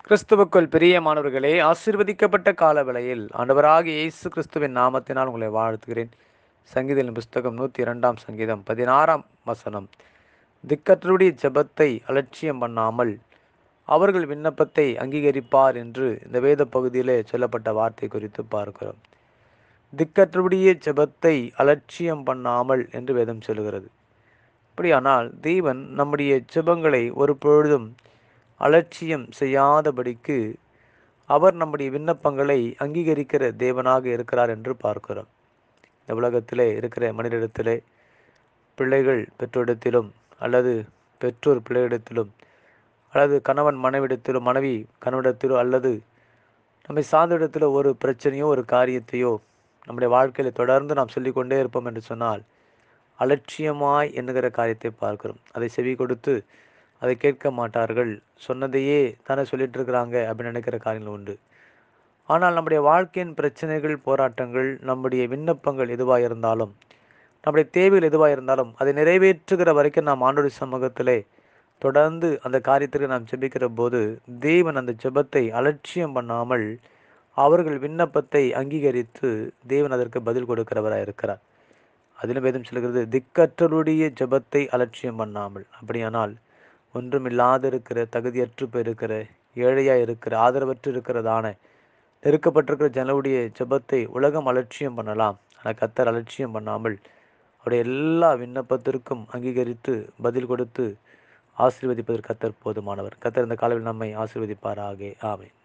கிறிஸ்துவுக்குள் பிரியமானவர்களே ஆசீர்வதிக்கப்பட்ட கால வேளையில் ஆண்டவராகிய இயேசு கிறிஸ்துவின் நாமத்தினால் உங்களை வாழ்த்துகிறேன் சங்கீதத்தின் புஸ்தகம் நூற்றி இரண்டாம் சங்கீதம் பதினாறாம் வசனம் திக்கற்றருடைய ஜெபத்தை அலட்சியம் பண்ணாமல் அவர்கள் விண்ணப்பத்தை அங்கீகரிப்பார் என்று இந்த வேத பகுதியிலே சொல்லப்பட்ட வார்த்தை குறித்து பார்க்கிறோம் திக்கற்றருடைய ஜெபத்தை அலட்சியம் பண்ணாமல் என்று வேதம் சொல்கிறது அப்படியானால் தேவன் நம்முடைய ஜெபங்களை ஒரு பொழுதும் அலட்சியம் செய்யாதபடிக்கு அவர் நம்முடைய விண்ணப்பங்களை அங்கீகரிக்கிற தேவனாக இருக்கிறார் என்று பார்க்கிறோம் இந்த உலகத்திலே இருக்கிற மனிதரிடத்திலே பிள்ளைகள் பெற்றோரிடத்திலும் அல்லது பெற்றோர் பிள்ளையிடத்திலும் அல்லது கணவன் மனைவிடத்திலோ மனைவி கணவனிடத்திலோ அல்லது நம்மை சார்ந்த இடத்துல ஒரு பிரச்சனையோ ஒரு காரியத்தையோ நம்முடைய வாழ்க்கையில் தொடர்ந்து நாம் சொல்லிக்கொண்டே இருப்போம் என்று சொன்னால் அலட்சியமாய் என்கிற காரியத்தை பார்க்கிறோம் அதை செவி கொடுத்து அதை கேட்க மாட்டார்கள் சொன்னதையே தானே சொல்லிட்டு இருக்கிறாங்க அப்படின்னு நினைக்கிற காரியங்கள் உண்டு ஆனால் நம்முடைய வாழ்க்கையின் பிரச்சனைகள் போராட்டங்கள் நம்முடைய விண்ணப்பங்கள் எதுவாக இருந்தாலும் நம்முடைய தேவைகள் எதுவாக இருந்தாலும் அதை நிறைவேற்றுகிற வரைக்கும் நாம் ஆண்டோடைய சமூகத்திலே தொடர்ந்து அந்த காரியத்திற்கு நாம் ஜெபிக்கிற போது தேவன் அந்த ஜெபத்தை அலட்சியம் பண்ணாமல் அவர்கள் விண்ணப்பத்தை அங்கீகரித்து தேவன் அதற்கு பதில் கொடுக்கிறவராக இருக்கிறார் அதிலும் வேதம் சொல்கிறது திக்கற்றருடைய ஜெபத்தை அலட்சியம் பண்ணாமல் அப்படியானால் ஒன்றுமில்லாது இருக்கிற தகுதியற்று போயிருக்கிற ஏழையாக இருக்கிற ஆதரவற்று இருக்கிறதான நெருக்கப்பட்டிருக்கிற ஜனவுடைய ஜெபத்தை உலகம் அலட்சியம் பண்ணலாம் ஆனால் கத்தர் அலட்சியம் பண்ணாமல் அவருடைய எல்லா விண்ணப்பத்திற்கும் அங்கீகரித்து பதில் கொடுத்து ஆசீர்வதிப்பதற்கு கத்தர் போதுமானவர் கத்தர் இந்த காலவில் நம்மை ஆசீர்வதிப்பாராக ஆமை